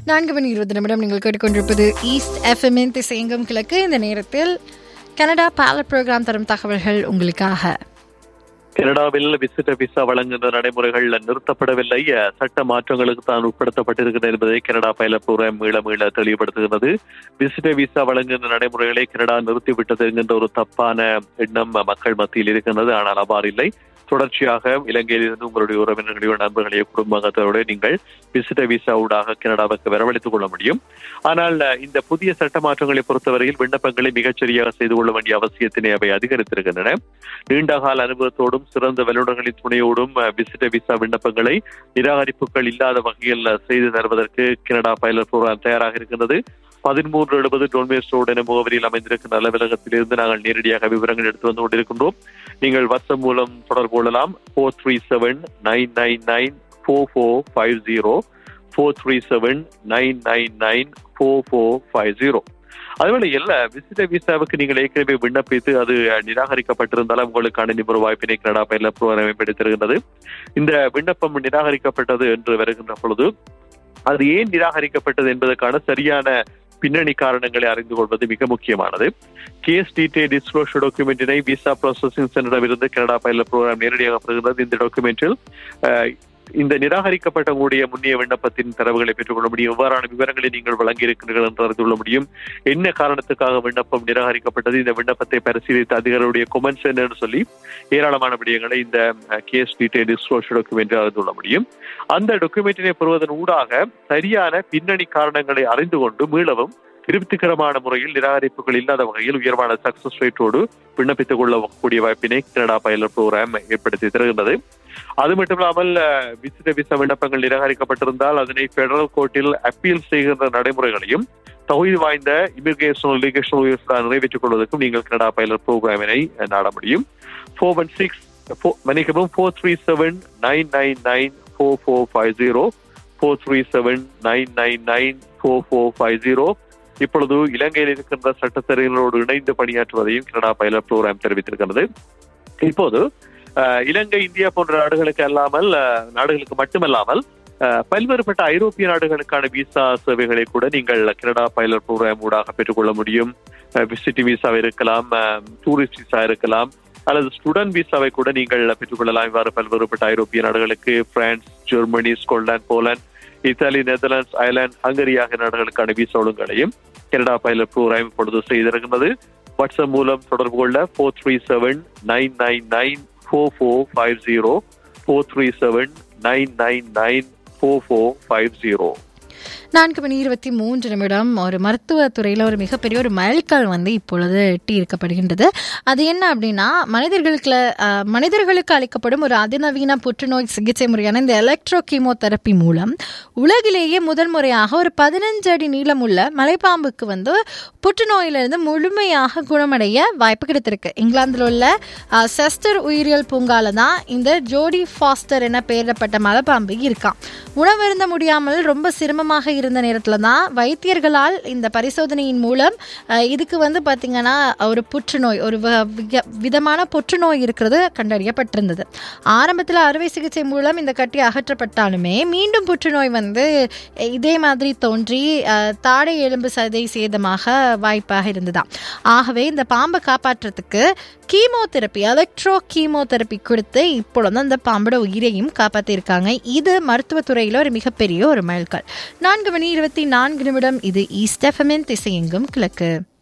நான்கு மணி இருபது நிமிடம் நீங்கள் கேட்டுக்கொண்டிருப்பது ஈஸ்ட் எஃப்எம்என் திசையங்கம் கிழக்கு இந்த நேரத்தில் கனடா பாலட் ப்ரோக்ராம் தரும் தகவல்கள் உங்களுக்காக கனடாவில் விசிட்ட விசா வழங்குகின்ற நடைமுறைகள் நிறுத்தப்படவில்லை சட்ட மாற்றங்களுக்கு தான் உட்படுத்தப்பட்டிருக்கிறது என்பதை கனடா பயில ப்ரோக்ராம் மீள மீள தெளிவுபடுத்துகிறது விசிட்ட விசா வழங்குகின்ற நடைமுறைகளை கனடா நிறுத்திவிட்டது என்கின்ற ஒரு தப்பான எண்ணம் மக்கள் மத்தியில் இருக்கின்றது ஆனால் அவ்வாறு இல்லை தொடர்ச்சியாக இலங்கையிலிருந்து உங்களுடைய உறவினர்களையோ நண்பர்களையோ குடும்பத்தோடு நீங்கள் விசிட்ட விசா ஊடாக கனடாவுக்கு வரவழைத்துக் கொள்ள முடியும் ஆனால் இந்த புதிய சட்ட மாற்றங்களை பொறுத்தவரையில் விண்ணப்பங்களை மிகச்சரியாக செய்து கொள்ள வேண்டிய அவசியத்தினை அவை அதிகரித்திருக்கின்றன நீண்டகால அனுபவத்தோடும் சிறந்த வல்லுநர்களின் துணையோடும் விசிட்ட விசா விண்ணப்பங்களை நிராகரிப்புகள் இல்லாத வகையில் செய்து தருவதற்கு கனடா பைலட் ப்ரோக்ராம் தயாராக இருக்கின்றது பதிமூன்று எழுபது டோன்மேஸ் ரோடு என முகவரியில் அமைந்திருக்கும் அலுவலகத்திலிருந்து நாங்கள் நேரடியாக விவரங்கள் எடுத்து வந்து கொண்டிருக்கின்றோம் நீங்கள் வாட்ஸ்அப் மூலம் தொடர்பு கொள்ளலாம் four three seven nine nine nine four four five zero four three seven nine nine nine four four five zero அதுவேளையில் விசிட்ட விசாவுக்கு நீங்கள் ஏற்கனவே விண்ணப்பித்து அது நிராகரிக்கப்பட்டிருந்தாலும் உங்களுக்கான நிபுணர் வாய்ப்பினை கனடா பயில புரோகிராம் எடுத்திருக்கின்றது இந்த விண்ணப்பம் நிராகரிக்கப்பட்டது என்று வருகின்ற பொழுது அது ஏன் நிராகரிக்கப்பட்டது என்பதற்கான சரியான பின்னணி காரணங்களை அறிந்து கொள்வது மிக முக்கியமானது கேஸ் டீடைல் டிஸ்க்ளோஷர் டாக்குமெண்டினை விசா ப்ராசஸிங் சென்டரிடமிருந்து கனடா பயில ப்ரோக்ராம் நேரடியாக பெறுகிறது இந்த டாக்குமெண்டில் இந்த நிராகரிக்கப்பட்ட உங்களுடைய முன்னிய விண்ணப்பத்தின் தரவுகளை பெற்றுக்கொள்ள முடியும் எவ்வாறான விவரங்களை நீங்கள் வழங்கியிருக்கிறீர்கள் என்று அறிந்து கொள்ள முடியும் என்ன காரணத்துக்காக விண்ணப்பம் நிராகரிக்கப்பட்டது இந்த விண்ணப்பத்தை பரிசீலித்த அதிகாரிகளுடைய கொமெண்ட்ஸ் என்னன்னு சொல்லி ஏராளமான விடயங்களை இந்த கேஸ் டீடைல் டிஸ்க்ளோஷர் டாக்குமெண்ட் அறிந்து கொள்ள முடியும் அந்த டாக்குமெண்டினை பெறுவதன் ஊடாக சரியான பின்னணி காரணங்களை அறிந்து கொண்டு மீளவும் திருப்திகரமான முறையில் நிராகரிப்புகள் இல்லாத வகையில் உயர்வான சக்சஸ் ரேட்டோடு விண்ணப்பித்துக் கொள்ளக்கூடிய வாய்ப்பினை கனடா பயிலர் ப்ரோக்ராம் ஏற்படுத்தி தருகின்றது அது மட்டும் இல்லாமல் விசிட்ட விசா விண்ணப்பங்கள் நிராகரிக்கப்பட்டிருந்தால் அதனை பெடரல் கோர்ட்டில் அப்பீல் செய்கின்ற நடைமுறைகளையும் தகுதி வாய்ந்த இமிகிரேஷன் லீகேஷன் நிறைவேற்றிக் கொள்வதற்கும் நீங்கள் கனடா பயிலர் ப்ரோக்ராமினை நாட முடியும் ஃபோர் ஒன் சிக்ஸ் மன்னிக்கவும் four three seven nine nine nine four four five zero four three seven nine nine nine four four five zero இப்பொழுது இலங்கையில் இருக்கின்ற சட்டத்தரகளோடு இணைந்து பணியாற்றுவதையும் கனடா பயிலர் ப்ரோக்ராம் தெரிவித்திருக்கிறது இப்போது இலங்கை இந்தியா போன்ற நாடுகளுக்கு அல்லாமல் நாடுகளுக்கு மட்டுமல்லாமல் பல்வேறுபட்ட ஐரோப்பிய நாடுகளுக்கான விசா சேவைகளை கூட நீங்கள் கனடா பைலட் ப்ரோக்ராம் ஊடாக பெற்றுக்கொள்ள முடியும் விசிட் விசாவை இருக்கலாம் டூரிஸ்ட் விசா இருக்கலாம் அல்லது ஸ்டூடெண்ட் விசாவை கூட நீங்கள் பெற்றுக்கொள்ளலாம் இவ்வாறு பல்வேறுபட்ட ஐரோப்பிய நாடுகளுக்கு France Germany Scotland Poland Italy Netherlands Ireland Hungary ஆகிய நாடுகளுக்கான விசா ஒழுங்களையும் கனடா பைலட் ப்ரோக்ராம் இப்பொழுது செய்திருக்கிறது வாட்ஸ்அப் மூலம் தொடர்பு கொள்ள four three seven nine nine nine four four five zero four three seven nine nine nine four four five zero நான்கு மணி இருபத்தி மூன்று நிமிடம் ஒரு மருத்துவத்துறையில் ஒரு மிகப்பெரிய ஒரு மைல்கல் வந்து இப்பொழுது எட்டி இருக்கப்படுகின்றது அது என்ன அப்படின்னா மனிதர்களுக்கு மனிதர்களுக்கு அளிக்கப்படும் ஒரு அதிநவீன புற்றுநோய் சிகிச்சை முறையான இந்த எலக்ட்ரோ கீமோதெரப்பி மூலம் உலகிலேயே முதல் முறையாக ஒரு பதினஞ்சு அடி நீளமுள்ள மலைப்பாம்புக்கு வந்து புற்றுநோயிலிருந்து முழுமையாக குணமடைய வாய்ப்பு கிடைத்திருக்கு இங்கிலாந்தில் உள்ள செஸ்டர் உயிரியல் பூங்கால தான் இந்த ஜோடி ஃபாஸ்டர் என பெயரிடப்பட்ட மலைப்பாம்பு இருக்கான் உணவருந்த முடியாமல் ரொம்ப சிரமமாக இருந்த நேரத்தில் தான் வைத்தியர்களால் இந்த பரிசோதனையின் மூலம் இதுக்கு வந்து பார்த்திங்கன்னா ஒரு புற்றுநோய் ஒரு விதமான புற்றுநோய் இருக்கிறது கண்டறியப்பட்டிருந்தது ஆரம்பத்தில் அறுவை சிகிச்சை மூலம் இந்த கட்டி அகற்றப்பட்டாலுமே மீண்டும் புற்றுநோய் வந்து இதே மாதிரி தோன்றி தாடை எலும்பு சதை சேதமாக வாய்ப்பாக இருந்ததாம் ஆகவே இந்த பாம்பை காப்பாற்றுறதுக்கு கீமோதெரப்பி எலக்ட்ரோ கீமோதெரப்பி கொடுத்து இப்பொழுது அந்த பாம்போட உயிரையும் காப்பாற்றிருக்காங்க இது மருத்துவத்துறையில் ஒரு மிகப்பெரிய ஒரு மைல்கல் நான்கு மணி இருபத்தி நான்கு நிமிடம் இது ஈஸ்ட் எஃப்எம்என் திசையெங்கும் கிழக்கு